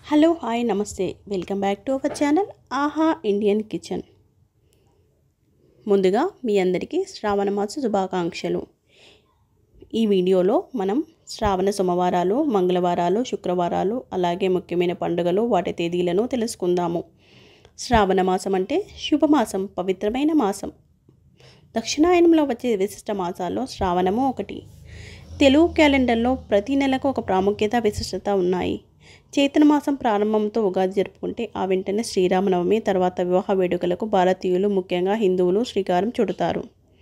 hello hi నమస్తే welcome back to our channel Aaha Indian Kitchen ముందుగా మీ అందరికీ శ్రావణ మాస శుభాకాంక్షలు ఈ వీడియోలో మనం శ్రావణ సోమవారాలు మంగళవారాలు శుక్రవారాలు అలాగే ముఖ్యమైన పండుగలు వాటి తేదీలను తెలుసుకుందాము శ్రావణ మాసం అంటే శుభమాసం పవిత్రమైన మాసం దక్షిణాయనంలో వచ్చే విశిష్ట మాసాల్లో శ్రావణము ఒకటి తెలుగు క్యాలెండర్లో ప్రతి నెలకు ఒక ప్రాముఖ్యత విశిష్టత ఉన్నాయి చైతన్య మాసం ప్రారంభంతో ఉగాది జరుపుకుంటే ఆ వెంటనే శ్రీరామనవమి తర్వాత వివాహ వేడుకలకు భారతీయులు ముఖ్యంగా హిందువులు శ్రీకారం చుడతారు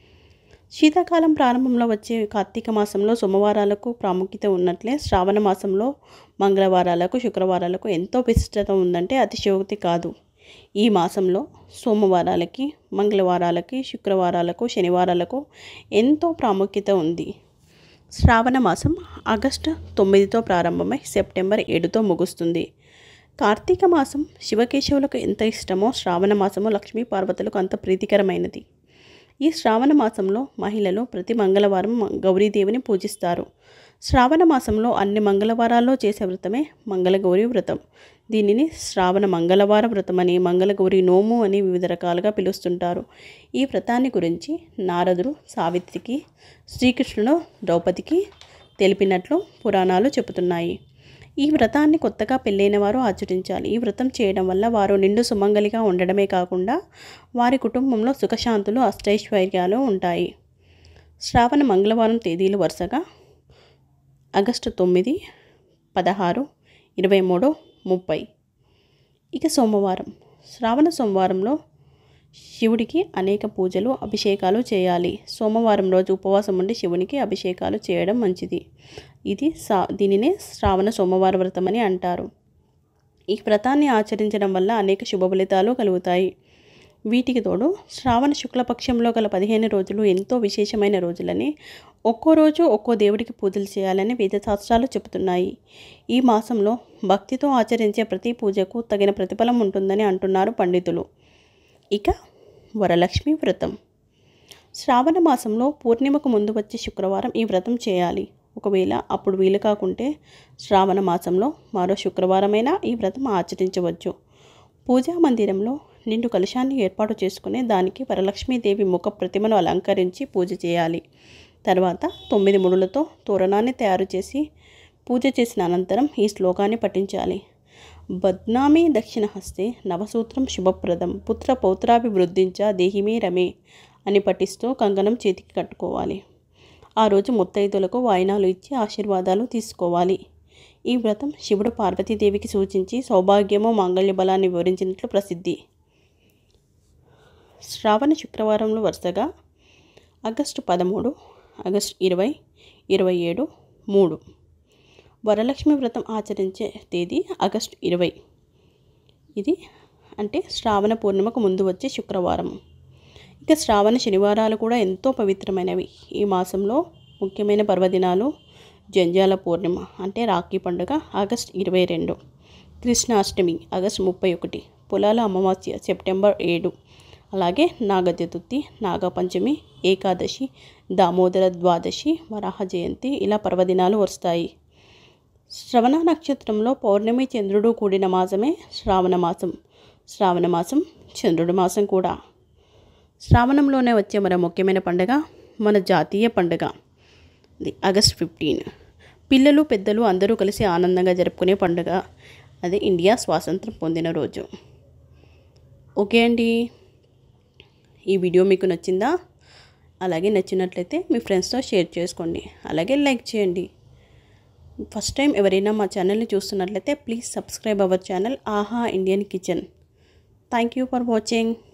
శీతాకాలం ప్రారంభంలో వచ్చే కార్తీక మాసంలో సోమవారాలకు ప్రాముఖ్యత ఉన్నట్లే శ్రావణ మాసంలో మంగళవారాలకు శుక్రవారాలకు ఎంతో విశిష్టత ఉందంటే అతిశయోక్తి కాదు ఈ మాసంలో సోమవారాలకి మంగళవారాలకి శుక్రవారాలకు శనివారాలకు ఎంతో ప్రాముఖ్యత ఉంది శ్రావణ మాసం ఆగస్టు తొమ్మిదితో ప్రారంభమై సెప్టెంబర్ ఏడుతో ముగుస్తుంది కార్తీక మాసం శివకేశవులకు ఎంత ఇష్టమో శ్రావణ మాసము లక్ష్మీ పార్వతులకు అంత ప్రీతికరమైనది ఈ శ్రావణ మాసంలో మహిళలు ప్రతి మంగళవారం గౌరీదేవిని పూజిస్తారు శ్రావణ మాసంలో అన్ని మంగళవారాల్లో చేసే వ్రతమే మంగళగౌరి వ్రతం దీనిని శ్రావణ మంగళవార వ్రతమని మంగళగౌరి నోము అని వివిధ రకాలుగా పిలుస్తుంటారు ఈ వ్రతాన్ని గురించి నారదుడు సావిత్రికి శ్రీకృష్ణుడు ద్రౌపదికి తెలిపినట్లు పురాణాలు చెబుతున్నాయి ఈ వ్రతాన్ని కొత్తగా పెళ్ళైన వారు ఆచరించాలి ఈ వ్రతం చేయడం వల్ల వారు నిండు సుమంగలిగా ఉండడమే కాకుండా వారి కుటుంబంలో సుఖశాంతులు అష్టైశ్వర్యాలు ఉంటాయి శ్రావణ మంగళవారం తేదీలు వరుసగా ఆగస్టు తొమ్మిది పదహారు ఇరవై మూడు ముప్పై ఇక సోమవారం శ్రావణ సోమవారంలో శివుడికి అనేక పూజలు అభిషేకాలు చేయాలి సోమవారం రోజు ఉపవాసం ఉండి శివునికి అభిషేకాలు చేయడం మంచిది ఇది సా దీనినే శ్రావణ సోమవార వ్రతం అని అంటారు ఈ వ్రతాన్ని ఆచరించడం వల్ల అనేక శుభ ఫలితాలు కలుగుతాయి వీటికి తోడు శ్రావణ శుక్లపక్షంలో గల పదిహేను రోజులు ఎంతో విశేషమైన రోజులని ఒక్కో రోజు ఒక్కో దేవుడికి పూజలు చేయాలని వేదశాస్త్రాలు చెబుతున్నాయి ఈ మాసంలో భక్తితో ఆచరించే ప్రతి పూజకు తగిన ప్రతిఫలం ఉంటుందని అంటున్నారు పండితులు ఇక వరలక్ష్మి వ్రతం శ్రావణ మాసంలో పూర్ణిమకు ముందు వచ్చే శుక్రవారం ఈ వ్రతం చేయాలి ఒకవేళ అప్పుడు వీలు కాకుంటే శ్రావణ మాసంలో మరో శుక్రవారమైనా ఈ వ్రతం ఆచరించవచ్చు పూజా మందిరంలో నిండు కలశాన్ని ఏర్పాటు చేసుకుని దానికి వరలక్ష్మీదేవి ముఖ ప్రతిమను అలంకరించి పూజ చేయాలి తర్వాత తొమ్మిది ముడులతో తోరణాన్ని తయారు చేసి పూజ చేసిన అనంతరం ఈ శ్లోకాన్ని పఠించాలి బద్నామీ దక్షిణ హస్తే నవసూత్రం శుభప్రదం పుత్ర పౌత్రాభివృద్ధించ దేహిమే రమే అని పఠిస్తూ కంకణం చేతికి కట్టుకోవాలి ఆ రోజు ముత్తైదులకు వాయినాలు ఇచ్చి ఆశీర్వాదాలు తీసుకోవాలి ఈ వ్రతం శివుడు పార్వతీదేవికి సూచించి సౌభాగ్యము మాంగళ్య బలాన్ని వివరించినట్లు ప్రసిద్ధి శ్రావణ శుక్రవారంలో వరుసగా ఆగస్టు పదమూడు ఆగస్టు ఇరవై ఇరవై ఏడు మూడు వరలక్ష్మి వ్రతం ఆచరించే తేదీ ఆగస్టు ఇరవై ఇది అంటే శ్రావణ పూర్ణిమకు ముందు వచ్చే శుక్రవారం ఇక శ్రావణ శనివారాలు కూడా ఎంతో పవిత్రమైనవి ఈ మాసంలో ముఖ్యమైన పర్వదినాలు జంజాల పూర్ణిమ అంటే రాఖీ పండుగ ఆగస్ట్ ఇరవై రెండు కృష్ణాష్టమి ఆగస్ట్ ముప్పై ఒకటి పొలాల అమావాస్య సెప్టెంబర్ ఏడు అలాగే నాగచతుర్థి నాగపంచమి ఏకాదశి దామోదర ద్వాదశి వరాహ జయంతి ఇలా పర్వదినాలు వస్తాయి శ్రవణ నక్షత్రంలో పౌర్ణమి చంద్రుడు కూడిన మాసమే శ్రావణ మాసం శ్రావణ మాసం చంద్రుడి మాసం కూడా శ్రావణంలోనే వచ్చే మరో ముఖ్యమైన పండుగ మన జాతీయ పండుగ అది ఆగస్ట్ ఫిఫ్టీన్ పిల్లలు పెద్దలు అందరూ కలిసి ఆనందంగా జరుపుకునే పండుగ అది ఇండియా స్వాతంత్రం పొందిన రోజు ఓకే అండి ఈ వీడియో మీకు నచ్చిందా అలాగే నచ్చినట్లయితే మీ ఫ్రెండ్స్తో షేర్ చేసుకోండి అలాగే లైక్ చేయండి ఫస్ట్ టైం ఎవరైనా మా ఛానల్ని చూస్తున్నట్లయితే please subscribe our channel Aaha Indian Kitchen thank you for watching